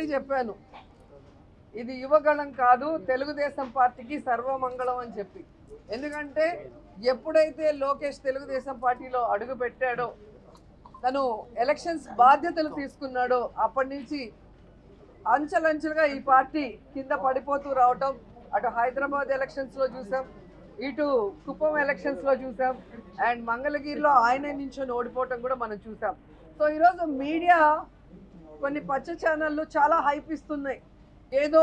చెప్పాను ఇది యువగళం కాదు తెలుగుదేశం పార్టీకి సర్వమంగళం అని చెప్పి ఎందుకంటే ఎప్పుడైతే లోకేష్ తెలుగుదేశం పార్టీలో అడుగు పెట్టాడో తను ఎలక్షన్స్ బాధ్యతలు తీసుకున్నాడో అప్పటి నుంచి అంచెలంచెలుగా ఈ పార్టీ కింద పడిపోతూ రావటం అటు హైదరాబాద్ ఎలక్షన్స్లో చూసాం ఇటు కుప్పం ఎలక్షన్స్లో చూసాం అండ్ మంగళగిరిలో ఆయనే నించొని ఓడిపోవటం కూడా మనం చూసాం సో ఈరోజు మీడియా కొన్ని పచ్చ ఛానళ్ళు చాలా హైప్ ఇస్తున్నాయి ఏదో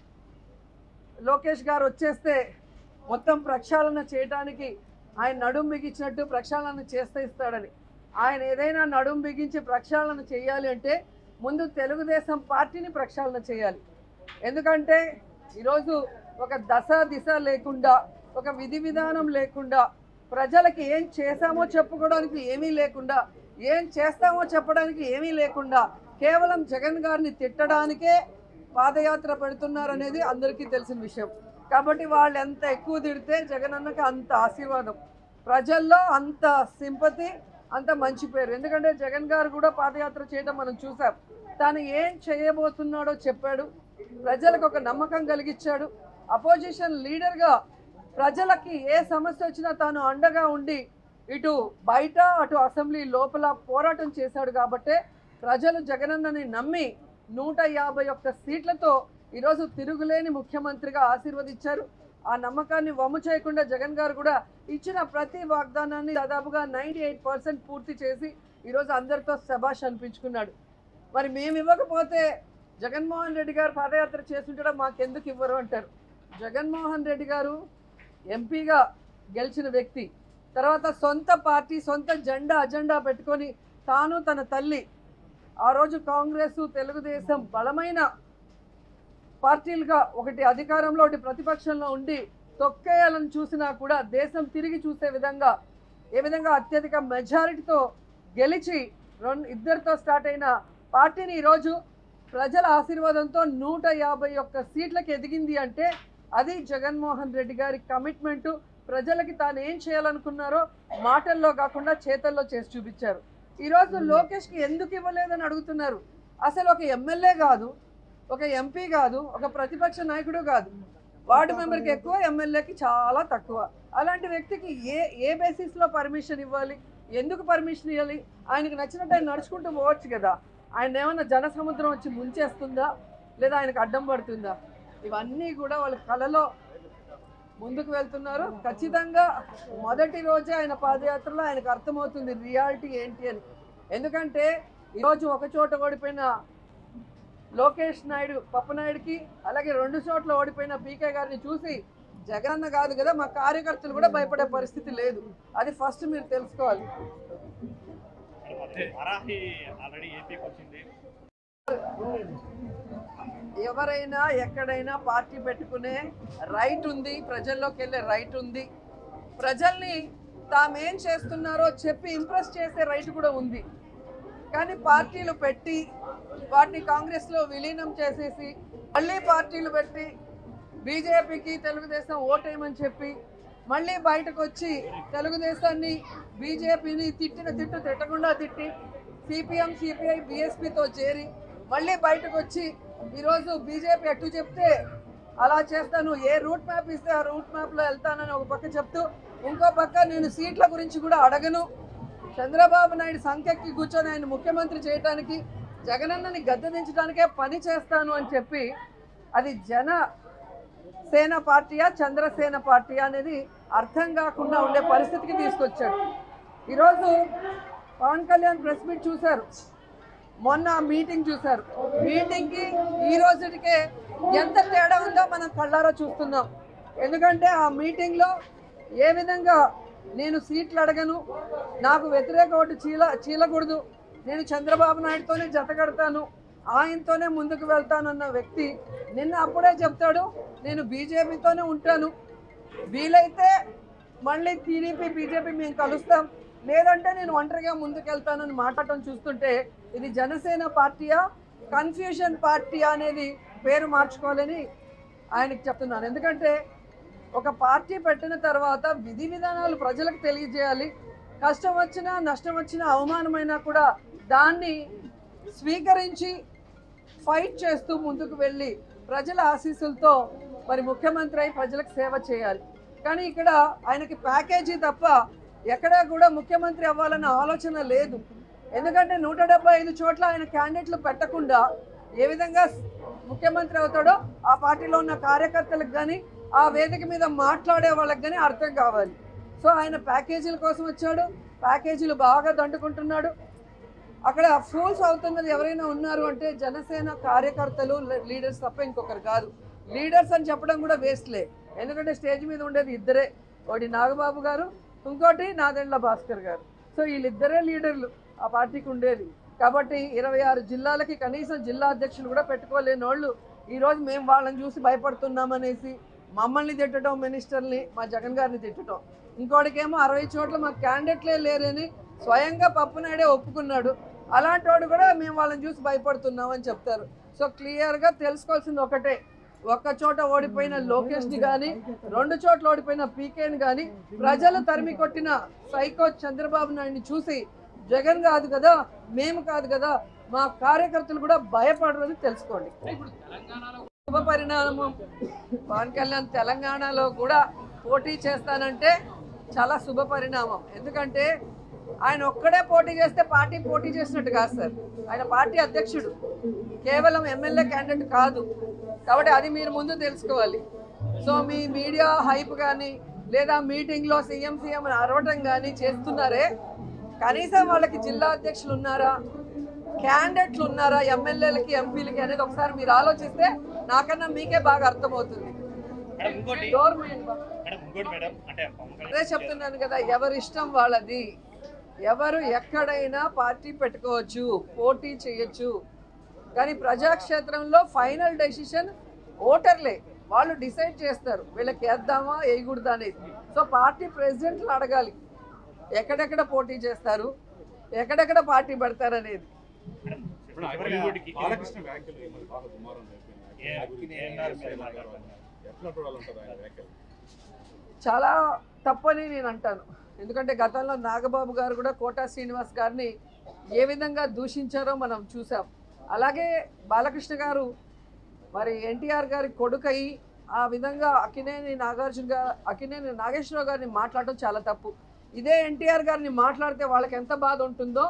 లోకేష్ గారు వచ్చేస్తే మొత్తం ప్రక్షాళన చేయడానికి ఆయన నడుం బిగించినట్టు ప్రక్షాళన చేస్తే ఇస్తాడని ఆయన ఏదైనా నడుం బిగించి ప్రక్షాళన చేయాలి అంటే ముందు తెలుగుదేశం పార్టీని ప్రక్షాళన చేయాలి ఎందుకంటే ఈరోజు ఒక దశ దిశ లేకుండా ఒక విధి విధానం లేకుండా ప్రజలకి ఏం చేశామో చెప్పుకోవడానికి ఏమీ లేకుండా ఏం చేస్తామో చెప్పడానికి ఏమీ లేకుండా కేవలం జగన్ గారిని తిట్టడానికే పాదయాత్ర పెడుతున్నారనేది అందరికీ తెలిసిన విషయం కాబట్టి వాళ్ళు ఎంత ఎక్కువ తిడితే జగన్ అన్నకి అంత ఆశీర్వాదం ప్రజల్లో అంత సింపతి అంత మంచి పేరు ఎందుకంటే జగన్ గారు కూడా పాదయాత్ర చేయడం మనం చూసాం తాను ఏం చేయబోతున్నాడో చెప్పాడు ప్రజలకు ఒక నమ్మకం కలిగించాడు అపోజిషన్ లీడర్గా ప్రజలకి ఏ సమస్య వచ్చినా తాను అండగా ఉండి ఇటు బయట అటు అసెంబ్లీ లోపల పోరాటం చేశాడు కాబట్టే ప్రజలు జగనన్నని నమ్మి నూట యాభై ఒక్క సీట్లతో ఈరోజు తిరుగులేని ముఖ్యమంత్రిగా ఆశీర్వదించారు ఆ నమ్మకాన్ని వమ్ము చేయకుండా జగన్ గారు కూడా ఇచ్చిన ప్రతి వాగ్దానాన్ని దాదాపుగా నైంటీ ఎయిట్ పర్సెంట్ పూర్తి చేసి ఈరోజు అందరితో శబాష్ అనిపించుకున్నాడు మరి మేము ఇవ్వకపోతే జగన్మోహన్ రెడ్డి గారు పాదయాత్ర చేస్తుంటే మాకెందుకు ఇవ్వరు అంటారు జగన్మోహన్ రెడ్డి గారు ఎంపీగా గెలిచిన వ్యక్తి తర్వాత సొంత పార్టీ సొంత జెండా అజెండా పెట్టుకొని తాను తన తల్లి ఆ రోజు కాంగ్రెస్ తెలుగుదేశం బలమైన పార్టీలుగా ఒకటి అధికారంలో ఒకటి ప్రతిపక్షంలో ఉండి తొక్కేయాలని చూసినా కూడా దేశం తిరిగి చూసే విధంగా ఏ విధంగా అత్యధిక మెజారిటీతో గెలిచి రెండు ఇద్దరితో స్టార్ట్ అయిన పార్టీని ఈరోజు ప్రజల ఆశీర్వాదంతో నూట యాభై ఒక్క సీట్లకు ఎదిగింది అంటే అది జగన్మోహన్ రెడ్డి గారి కమిట్మెంటు ప్రజలకి తాను ఏం చేయాలనుకున్నారో మాటల్లో కాకుండా చేతల్లో చేసి చూపించారు ఈరోజు లోకేష్కి ఎందుకు ఇవ్వలేదని అడుగుతున్నారు అసలు ఒక ఎమ్మెల్యే కాదు ఒక ఎంపీ కాదు ఒక ప్రతిపక్ష నాయకుడు కాదు వార్డు మెంబర్కి ఎక్కువ ఎమ్మెల్యేకి చాలా తక్కువ అలాంటి వ్యక్తికి ఏ ఏ బేసిస్లో పర్మిషన్ ఇవ్వాలి ఎందుకు పర్మిషన్ ఇవ్వాలి ఆయనకు నచ్చినట్టు ఆయన నడుచుకుంటూ పోవచ్చు కదా ఆయన ఏమన్నా జనసముద్రం వచ్చి ముంచేస్తుందా లేదా ఆయనకు అడ్డం పడుతుందా ఇవన్నీ కూడా వాళ్ళ కళలో ముందుకు వెళ్తున్నారు ఖచ్చితంగా మొదటి రోజే ఆయన పాదయాత్రలో ఆయనకు అర్థమవుతుంది రియాలిటీ ఏంటి అని ఎందుకంటే ఈరోజు ఒక చోట ఓడిపోయిన లోకేష్ నాయుడు పప్పనాయుడికి అలాగే రెండు చోట్ల ఓడిపోయిన పీకే గారిని చూసి జగన్న కాదు కదా మా కార్యకర్తలు కూడా భయపడే పరిస్థితి లేదు అది ఫస్ట్ మీరు తెలుసుకోవాలి వరాహి ఆల్రెడీ ఏపీకి వచ్చింది ఎవరైనా ఎక్కడైనా పార్టీ పెట్టుకునే రైట్ ఉంది ప్రజల్లోకి వెళ్ళే రైట్ ఉంది ప్రజల్ని తామేం చేస్తున్నారో చెప్పి ఇంప్రెస్ చేసే రైట్ కూడా ఉంది కానీ పార్టీలు పెట్టి వాటిని కాంగ్రెస్లో విలీనం చేసేసి మళ్ళీ పార్టీలు పెట్టి బీజేపీకి తెలుగుదేశం ఓటేయమని చెప్పి మళ్ళీ బయటకు వచ్చి తెలుగుదేశాన్ని బీజేపీని తిట్టిన తిట్టు తిట్టకుండా తిట్టి సిపిఎం సిపిఐ బీఎస్పీతో చేరి మళ్ళీ బయటకు వచ్చి ఈరోజు బీజేపీ ఎటు చెప్తే అలా చేస్తాను ఏ రూట్ మ్యాప్ ఇస్తే ఆ రూట్ మ్యాప్లో వెళ్తానని ఒక పక్క చెప్తూ ఇంకో పక్క నేను సీట్ల గురించి కూడా అడగను చంద్రబాబు నాయుడు సంఖ్యకి కూర్చొని ఆయన ముఖ్యమంత్రి చేయడానికి జగనన్నని గద్దెదించడానికే పని చేస్తాను అని చెప్పి అది జన సేన పార్టీయా చంద్రసేన పార్టీయా అనేది అర్థం కాకుండా ఉండే పరిస్థితికి తీసుకొచ్చాడు ఈరోజు పవన్ కళ్యాణ్ ప్రెస్ మీట్ చూశారు మొన్న మీటింగ్ చూశారు మీటింగ్కి ఈ రోజుకే ఎంత తేడా ఉందో మనం కళ్ళారా చూస్తున్నాం ఎందుకంటే ఆ మీటింగ్లో ఏ విధంగా నేను సీట్లు అడగను నాకు వ్యతిరేక ఓటు చీల చీలకూడదు నేను చంద్రబాబు నాయుడుతోనే జతగడతాను ఆయనతోనే ముందుకు వెళ్తానన్న వ్యక్తి నిన్న అప్పుడే చెప్తాడు నేను బీజేపీతోనే ఉంటాను వీలైతే మళ్ళీ టీడీపీ బీజేపీ మేము కలుస్తాం లేదంటే నేను ఒంటరిగా ముందుకెళ్తానని మాట్లాడటం చూస్తుంటే ఇది జనసేన పార్టీయా కన్ఫ్యూషన్ పార్టీ అనేది పేరు మార్చుకోవాలని ఆయనకి చెప్తున్నాను ఎందుకంటే ఒక పార్టీ పెట్టిన తర్వాత విధి విధానాలు ప్రజలకు తెలియజేయాలి కష్టం వచ్చినా నష్టం వచ్చినా అవమానమైనా కూడా దాన్ని స్వీకరించి ఫైట్ చేస్తూ ముందుకు వెళ్ళి ప్రజల ఆశీస్సులతో మరి ముఖ్యమంత్రి అయి ప్రజలకు సేవ చేయాలి కానీ ఇక్కడ ఆయనకి ప్యాకేజీ తప్ప ఎక్కడా కూడా ముఖ్యమంత్రి అవ్వాలన్న ఆలోచన లేదు ఎందుకంటే నూట డెబ్బై ఐదు చోట్ల ఆయన క్యాండిడేట్లు పెట్టకుండా ఏ విధంగా ముఖ్యమంత్రి అవుతాడో ఆ పార్టీలో ఉన్న కార్యకర్తలకు కానీ ఆ వేదిక మీద మాట్లాడే వాళ్ళకి కానీ అర్థం కావాలి సో ఆయన ప్యాకేజీల కోసం వచ్చాడు ప్యాకేజీలు బాగా దండుకుంటున్నాడు అక్కడ ఫూల్స్ అవుతున్నది ఎవరైనా ఉన్నారు అంటే జనసేన కార్యకర్తలు లీడర్స్ తప్ప ఇంకొకరు కాదు లీడర్స్ అని చెప్పడం కూడా వేస్ట్లే ఎందుకంటే స్టేజ్ మీద ఉండేది ఇద్దరే ఒకటి నాగబాబు గారు ఇంకోటి నాదెండ్ల భాస్కర్ గారు సో వీళ్ళిద్దరే లీడర్లు ఆ పార్టీకి ఉండేది కాబట్టి ఇరవై ఆరు జిల్లాలకి కనీసం జిల్లా అధ్యక్షులు కూడా పెట్టుకోలేని వాళ్ళు ఈరోజు మేము వాళ్ళని చూసి భయపడుతున్నామనేసి మమ్మల్ని తిట్టడం మినిస్టర్ని మా జగన్ గారిని తిట్టడం ఇంకోటికేమో అరవై చోట్ల మాకు క్యాండిడేట్లే లేరని స్వయంగా పప్పునాయుడే ఒప్పుకున్నాడు అలాంటి వాడు కూడా మేము వాళ్ళని చూసి భయపడుతున్నామని చెప్తారు సో క్లియర్గా తెలుసుకోవాల్సింది ఒకటే ఒక్క చోట ఓడిపోయిన లోకేష్ని కానీ రెండు చోట్ల ఓడిపోయిన పీకేని కానీ ప్రజలు తరిమి కొట్టిన సైకో చంద్రబాబు నాయుడిని చూసి జగన్ కాదు కదా మేము కాదు కదా మా కార్యకర్తలు కూడా భయపడరని తెలుసుకోండి శుభ పరిణామం పవన్ కళ్యాణ్ తెలంగాణలో కూడా పోటీ చేస్తానంటే చాలా శుభ పరిణామం ఎందుకంటే ఆయన ఒక్కడే పోటీ చేస్తే పార్టీ పోటీ చేసినట్టు కాదు సార్ ఆయన పార్టీ అధ్యక్షుడు కేవలం ఎమ్మెల్యే క్యాండిడేట్ కాదు కాబట్టి అది మీరు ముందు తెలుసుకోవాలి సో మీ మీడియా హైప్ కానీ లేదా మీటింగ్లో సీఎం సీఎం అని అరవటం కానీ చేస్తున్నారే కనీసం వాళ్ళకి జిల్లా అధ్యక్షులు ఉన్నారా క్యాండిడేట్లు ఉన్నారా ఎమ్మెల్యేలకి ఎంపీలకి అనేది ఒకసారి మీరు ఆలోచిస్తే నాకన్నా మీకే బాగా అర్థమవుతుంది మేడం ఇంకోటి డోర్ మూయండి బాబు. మేడం ఇంకోటి మేడం అంటే పవన్ అదే కళ్యాణ్ చెప్తున్నాను కదా ఎవరి ఇష్టం వాళ్ళది ఎవరు ఎక్కడైనా పార్టీ పెట్టుకోవచ్చు పోటీ చేయొచ్చు కానీ ప్రజాక్షేత్రంలో ఫైనల్ డెసిషన్ ఓటర్లే వాళ్ళు డిసైడ్ చేస్తారు వీళ్ళకి వేద్దామా వేయకూడదా అనేది సో పార్టీ ప్రెసిడెంట్లు అడగాలి ఎక్కడెక్కడ పోటీ చేస్తారు ఎక్కడెక్కడ పార్టీ పెడతారు అనేది మేడం, ఇప్పుడు ఆ చివరిగా బాలకృష్ణ బాలకృష్ణ వ్యాఖ్యలు ఈ మధ్య బాగా దుమారం అయిపోయింది. ఏ- అగ్ని ఏ అన్నారు మీరు ఎస్ఐ మాట్లాడుతున్నారు? ఎట్లా చూడాలంటారు ఆయన వ్యాఖ్యలు చాలా తప్పని నేను అంటాను ఎందుకంటే గతంలో నాగబాబు గారు కూడా కోటా శ్రీనివాస్ గారిని ఏ విధంగా దూషించారో మనం చూసాం అలాగే బాలకృష్ణ గారు మరి ఎన్టీఆర్ గారి కొడుకై ఆ విధంగా అకినేని నాగార్జున గారు అకినేని నాగేశ్వరరావు గారిని మాట్లాడటం చాలా తప్పు ఇదే ఎన్టీఆర్ గారిని మాట్లాడితే వాళ్ళకి ఎంత బాధ ఉంటుందో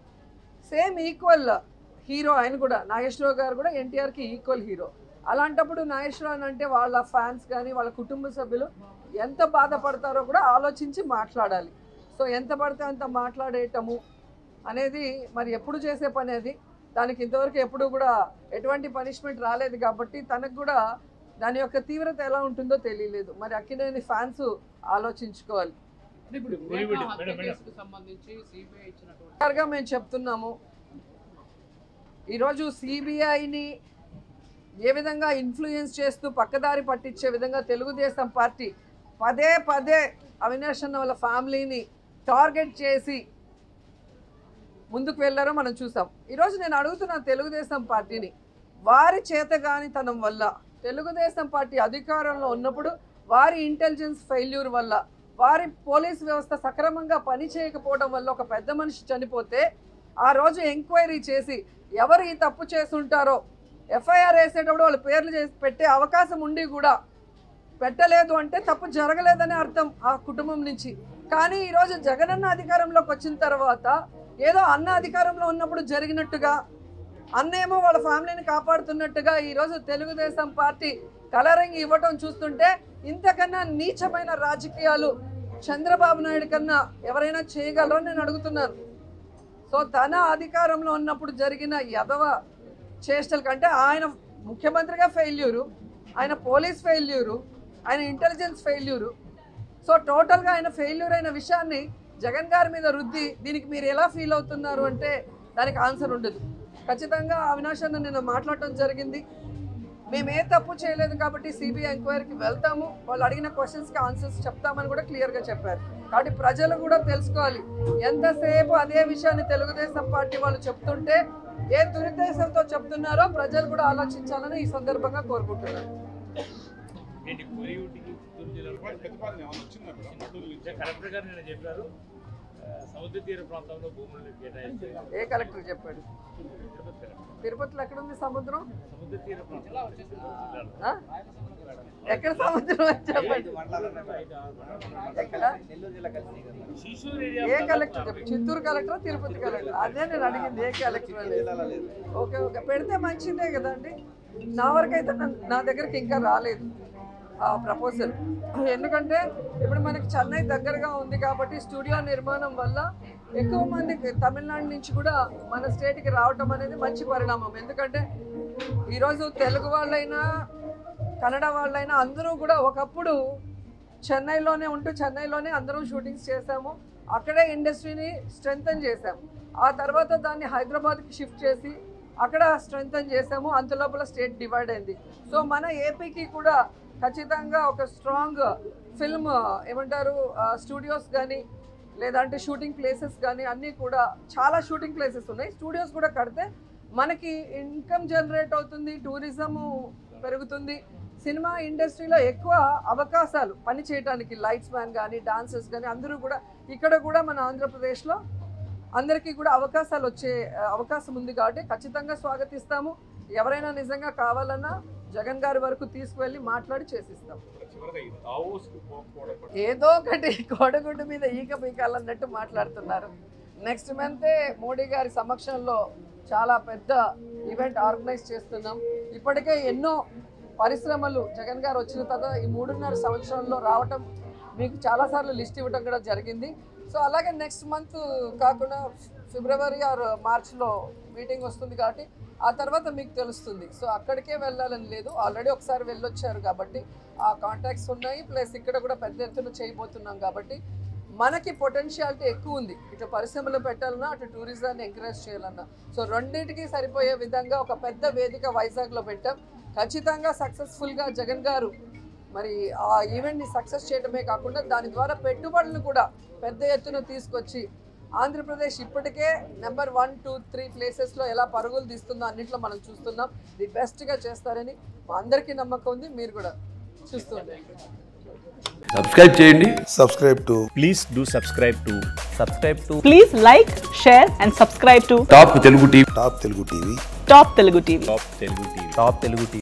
సేమ్ ఈక్వల్ హీరో ఆయన కూడా నాగేశ్వరరావు గారు కూడా ఎన్టీఆర్కి ఈక్వల్ హీరో అలాంటప్పుడు నాగేశ్వరరావు అంటే వాళ్ళ ఫ్యాన్స్ కానీ వాళ్ళ కుటుంబ సభ్యులు ఎంత బాధపడతారో కూడా ఆలోచించి మాట్లాడాలి సో ఎంత పడితే అంత మాట్లాడేయటము అనేది మరి ఎప్పుడు చేసే పని అది దానికి ఇంతవరకు ఎప్పుడు కూడా ఎటువంటి పనిష్మెంట్ రాలేదు కాబట్టి తనకు కూడా దాని యొక్క తీవ్రత ఎలా ఉంటుందో తెలియలేదు మరి అక్కినేని ఫ్యాన్స్ ఆలోచించుకోవాలి అంటే ఇప్పుడు మేడం, వివేకా మేడం, హత్య మేడం. కేసుకు సంబంధించి సిబిఐ ఇచ్చినటువంటి క్లియర్గా మేము చెప్తున్నాము ఈరోజు సిబిఐని ఏ విధంగా ఇన్ఫ్లుయెన్స్ చేస్తూ పక్కదారి పట్టించే విధంగా తెలుగుదేశం పార్టీ పదే పదే అవినాష్ అన్న వాళ్ళ ఫ్యామిలీని టార్గెట్ చేసి ముందుకు వెళ్ళారో మనం చూసాం ఈరోజు నేను అడుగుతున్న తెలుగుదేశం పార్టీని వారి చేతగానితనం వల్ల తెలుగుదేశం పార్టీ అధికారంలో ఉన్నప్పుడు వారి ఇంటెలిజెన్స్ ఫెయిల్యూర్ వల్ల వారి పోలీస్ వ్యవస్థ సక్రమంగా పని చేయకపోవడం వల్ల ఒక పెద్ద మనిషి చనిపోతే ఆ రోజు ఎంక్వైరీ చేసి ఎవరు ఈ తప్పు చేసుంటారో ఎఫ్ఐఆర్ వేసేటప్పుడు వాళ్ళ పేర్లు చేసి పెట్టే అవకాశం ఉండి కూడా పెట్టలేదు అంటే తప్పు జరగలేదని అర్థం ఆ కుటుంబం నుంచి కానీ ఈరోజు జగనన్న అధికారంలోకి వచ్చిన తర్వాత ఏదో అన్న అధికారంలో ఉన్నప్పుడు జరిగినట్టుగా అన్నేమో వాళ్ళ ఫ్యామిలీని కాపాడుతున్నట్టుగా ఈరోజు తెలుగుదేశం పార్టీ కలరింగ్ ఇవ్వటం చూస్తుంటే ఇంతకన్నా నీచమైన రాజకీయాలు చంద్రబాబు నాయుడు కన్నా ఎవరైనా చేయగలరో నేను అడుగుతున్నాను సో తన అధికారంలో ఉన్నప్పుడు జరిగిన యదవ చేష్టల కంటే ఆయన ముఖ్యమంత్రిగా ఫెయిల్యూరు ఆయన పోలీస్ ఫెయిల్యూరు ఆయన ఇంటెలిజెన్స్ ఫెయిల్యూరు సో టోటల్గా ఆయన ఫెయిల్యూర్ అయిన విషయాన్ని జగన్ గారి మీద రుద్ది దీనికి మీరు ఎలా ఫీల్ అవుతున్నారు అంటే దానికి ఆన్సర్ ఉండదు ఖచ్చితంగా అవినాష్ అన్న నిన్న మాట్లాడటం జరిగింది మేము ఏ తప్పు చేయలేదు కాబట్టి సిబిఐ ఎంక్వైరీకి వెళ్తాము వాళ్ళు అడిగిన క్వశ్చన్స్కి ఆన్సర్స్ చెప్తామని కూడా క్లియర్గా చెప్పారు కాబట్టి ప్రజలు కూడా తెలుసుకోవాలి ఎంతసేపు అదే విషయాన్ని తెలుగుదేశం పార్టీ వాళ్ళు చెప్తుంటే ఏ దురుద్దేశంతో చెప్తున్నారో ప్రజలు కూడా ఆలోచించాలని ఈ సందర్భంగా కోరుకుంటున్నాను ఏంటి కోరిగుడికి చిత్తూరు జిల్లాలో ఇవాళ ప్రతిపాదన ఏమైనా వచ్చిందా మేడం? మద్దతు నుంచి? కలెక్టర్ గారు నిన్న చెప్పారు సముద్ర తీర ప్రాంతంలో భూములు కేటాయిస్తే ఏ కలెక్టర్ చెప్పాడు తిరుపతి కలెక్టర్. తిరుపతిలో ఎక్కడ ఉంది సముద్రం సముద్ర తీర ప్రాంతం జిల్లాలో ఆ? ఎక్కడ సముద్రం అని చెప్పండి ఎక్కడ శిశూర్ ఏరియా ఏ కలెక్టర్ చెప్పు చిత్తూరు కలెక్టర్ తిరుపతి కలెక్టర్ అదే నేను అడిగింది ఏ కలెక్టర్ అనేది ఓకే ఓకే పెడితే మంచిదే కదండి నా వరకైతే నా- నా దగ్గరికి ఇంకా రాలేదు ఆ ప్రపోజల్ ఎందుకంటే ఇప్పుడు మనకి చెన్నై దగ్గరగా ఉంది కాబట్టి స్టూడియో నిర్మాణం వల్ల ఎక్కువ మందికి తమిళనాడు నుంచి కూడా మన స్టేట్కి రావటం అనేది మంచి పరిణామం ఎందుకంటే ఈరోజు తెలుగు వాళ్ళైనా కన్నడ వాళ్ళైనా అందరూ కూడా ఒకప్పుడు చెన్నైలోనే ఉంటూ చెన్నైలోనే అందరం షూటింగ్స్ చేసాము అక్కడే ఇండస్ట్రీని స్ట్రెంగ్తన్ చేసాము ఆ తర్వాత దాన్ని హైదరాబాద్కి షిఫ్ట్ చేసి అక్కడ స్ట్రెంగ్తన్ చేసాము అంత లోపల స్టేట్ డివైడ్ అయింది సో మన ఏపీకి కూడా ఖచ్చితంగా ఒక స్ట్రాంగ్ ఫిల్మ్ ఏమంటారు స్టూడియోస్ కానీ లేదంటే షూటింగ్ ప్లేసెస్ కానీ అన్నీ కూడా చాలా షూటింగ్ ప్లేసెస్ ఉన్నాయి స్టూడియోస్ కూడా కడితే మనకి ఇన్కమ్ జనరేట్ అవుతుంది టూరిజము పెరుగుతుంది సినిమా ఇండస్ట్రీలో ఎక్కువ అవకాశాలు పని చేయడానికి లైట్స్ మ్యాన్ కానీ డాన్సర్స్ కానీ అందరూ కూడా ఇక్కడ కూడా మన ఆంధ్రప్రదేశ్లో అందరికీ కూడా అవకాశాలు వచ్చే ఆ, అవకాశం ఉంది కాబట్టి ఖచ్చితంగా స్వాగతిస్తాము ఎవరైనా నిజంగా కావాలన్నా జగన్ గారి వరకు తీసుకువెళ్ళి మాట్లాడి చేసిస్తాం చివరిగా ఈ దావోస్కి పోకపోవడం పట్ల ఏదో ఒకటి కోడగుడ్డు మీద ఈక పీకాలన్నట్టు మాట్లాడుతున్నారు నెక్స్ట్ మంతే మోడీ గారి సమక్షంలో చాలా పెద్ద ఈవెంట్ ఆర్గనైజ్ చేస్తున్నాం ఇప్పటికే ఎన్నో పరిశ్రమలు జగన్ గారు వచ్చిన తర్వాత ఈ మూడున్నర సంవత్సరంలో రావటం మీకు చాలాసార్లు లిస్ట్ ఇవ్వడం కూడా జరిగింది సో అలాగే నెక్స్ట్ మంత్ కాకుండా ఫిబ్రవరి ఆర్ మార్చ్లో మీటింగ్ వస్తుంది కాబట్టి ఆ తర్వాత మీకు తెలుస్తుంది సో అక్కడికే వెళ్ళాలని లేదు ఆల్రెడీ ఒకసారి వెళ్ళొచ్చారు కాబట్టి ఆ కాంటాక్ట్స్ ఉన్నాయి ప్లస్ ఇక్కడ కూడా పెద్ద ఎత్తున చేయబోతున్నాం కాబట్టి మనకి పొటెన్షియాలిటీ ఎక్కువ ఉంది ఇటు పరిశ్రమలు పెట్టాలన్నా అటు టూరిజాన్ని ఎంకరేజ్ చేయాలన్నా సో రెండింటికి సరిపోయే విధంగా ఒక పెద్ద వేదిక వైజాగ్లో పెట్టాం ఖచ్చితంగా సక్సెస్ఫుల్గా జగన్ గారు మరి ఆ ఈవెంట్ని సక్సెస్ చేయడమే కాకుండా దాని ద్వారా పెట్టుబడులు కూడా పెద్ద ఎత్తున తీసుకొచ్చి ఆంధ్రప్రదేశ్ ఇప్పటికే నెంబర్ వన్ టూ త్రీ ప్లేసెస్లో ఎలా పరుగులు తీస్తుందో అన్నింటిలో మనం చూస్తున్నాం ది బెస్ట్గా చేస్తారని మా అందరికీ నమ్మకం ఉంది మీరు కూడా చూస్తుండే సబ్స్క్రైబ్ చేయండి subscribe to Please do subscribe to subscribe to Please like, share, and subscribe to top Telugu TV Top Telugu TV. Top Telugu TV. Top Telugu TV. Top Telugu TV.